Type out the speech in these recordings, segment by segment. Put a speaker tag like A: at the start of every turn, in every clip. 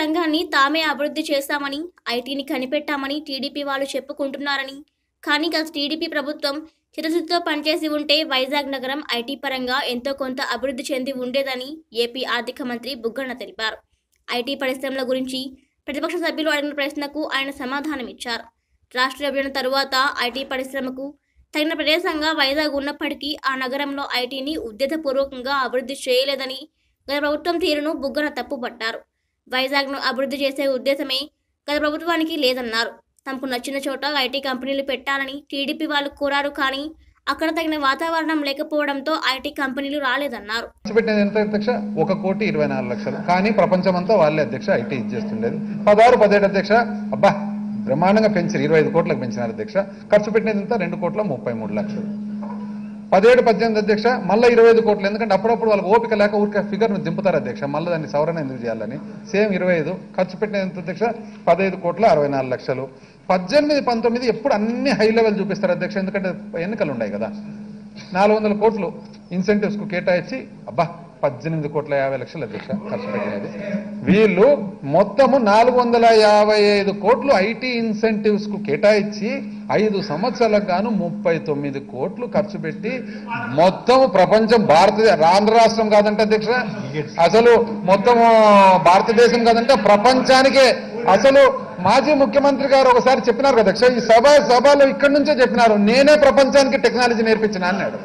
A: రంగాన్ని తామే అభివృద్ధి చేస్తామని ఐటీని కనిపెట్టామని టీడీపీ వాళ్ళు చెప్పుకుంటున్నారని కానీ గత టీడీపీ ప్రభుత్వం చిత్తశుద్ధితో పనిచేసి ఉంటే వైజాగ్ నగరం ఐటీ పరంగా ఎంతో కొంత అభివృద్ధి చెంది ఉండేదని ఏపీ ఆర్థిక మంత్రి బుగ్గన్న తెలిపారు ఐటీ పరిశ్రమల గురించి ప్రతిపక్ష సభ్యులు అడిగిన ప్రశ్నకు ఆయన సమాధానమిచ్చారు రాష్ట్ర విభజన తరువాత ఐటీ పరిశ్రమకు తగిన ప్రదేశంగా వైజాగ్ ఉన్నప్పటికీ ఆ నగరంలో ఐటీని ఉద్దేశపూర్వకంగా అభివృద్ధి చేయలేదని గత ప్రభుత్వం తీరును బుగ్గన తప్పుపట్టారు వైజాగ్ను అభివృద్ధి చేసే ఉద్దేశమే గత ప్రభుత్వానికి లేదన్నారు తమకు నచ్చిన చోట ఐటీ కంపెనీలు పెట్టాలని టీడీపీ వాళ్ళు కోరారు కానీ అక్కడ తగిన వాతావరణం లేకపోవడంతో ఐటీ కంపెనీలు రాలేదన్నారు
B: ఖర్చు పెట్టినది ఎంత అధ్యక్ష ఒక కోటి ఇరవై నాలుగు లక్షలు కానీ ప్రపంచమంతా వాళ్ళే అధ్యక్ష ఐటీ ఇచ్చేస్తుండేది పదహారు పదిహేడు అధ్యక్ష అబ్బా బ్రహ్మాండంగా పెంచారు ఇరవై ఐదు కోట్లకు పెంచినారు అధ్యక్ష ఖర్చు పెట్టినది ఎంత రెండు కోట్ల ముప్పై మూడు లక్షలు పదిహేడు పద్దెనిమిది అధ్యక్ష మళ్ళీ ఇరవై ఐదు కోట్లు ఎందుకంటే అప్పుడప్పుడు వాళ్ళకి ఓపిక లేక ఊరికే ఫిగర్ను దింపుతారు అధ్యక్ష మళ్ళీ దాన్ని సవరణ ఎందుకు చేయాలని సేమ్ ఇరవై ఐదు ఖర్చు పెట్టినది ఎంత అధ్యక్ష పదహైదు కోట్ల అరవై నాలుగు లక్షలు పద్దెనిమిది పంతొమ్మిది ఎప్పుడు అన్ని హై లెవెల్ చూపిస్తారు అధ్యక్ష ఎందుకంటే ఎన్నికలు ఉన్నాయి కదా నాలుగు వందల కోట్లు ఇన్సెంటివ్స్ కు కేటాయించి అబ్బా పద్దెనిమిది కోట్ల యాభై లక్షలు అధ్యక్ష ఖర్చు పెట్టినది వీళ్ళు మొత్తము నాలుగు వందల యాభై ఐదు కోట్లు ఐటీ ఇన్సెంటివ్స్ కు కేటాయించి ఐదు సంవత్సరాలకు గాను ముప్పై తొమ్మిది కోట్లు ఖర్చు పెట్టి మొత్తం ప్రపంచం భారతదేశ ఆంధ్ర రాష్ట్రం కాదంటే అధ్యక్ష అసలు మొత్తం భారతదేశం కాదంటే ప్రపంచానికే అసలు మాజీ ముఖ్యమంత్రి గారు ఒకసారి చెప్పినారు కదా అధ్యక్ష ఈ సభ సభలో ఇక్కడి నుంచే చెప్పినారు నేనే ప్రపంచానికి టెక్నాలజీ నేర్పించిన అన్నాడు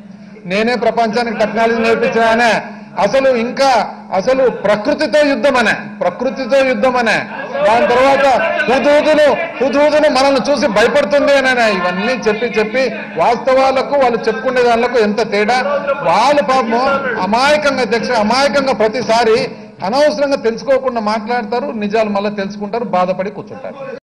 B: నేనే ప్రపంచానికి టెక్నాలజీ నేర్పించానే అసలు ఇంకా అసలు ప్రకృతితో యుద్ధం అనే ప్రకృతితో యుద్ధం అనే దాని తర్వాత హుదూదును హుదూదును మనల్ని చూసి భయపడుతుంది అనే ఇవన్నీ చెప్పి చెప్పి వాస్తవాలకు వాళ్ళు చెప్పుకునే దానిలకు ఎంత తేడా వాళ్ళు పాపం అమాయకంగా అధ్యక్ష అమాయకంగా ప్రతిసారి అనవసరంగా తెలుసుకోకుండా మాట్లాడతారు నిజాలు మళ్ళీ తెలుసుకుంటారు బాధపడి కూర్చుంటారు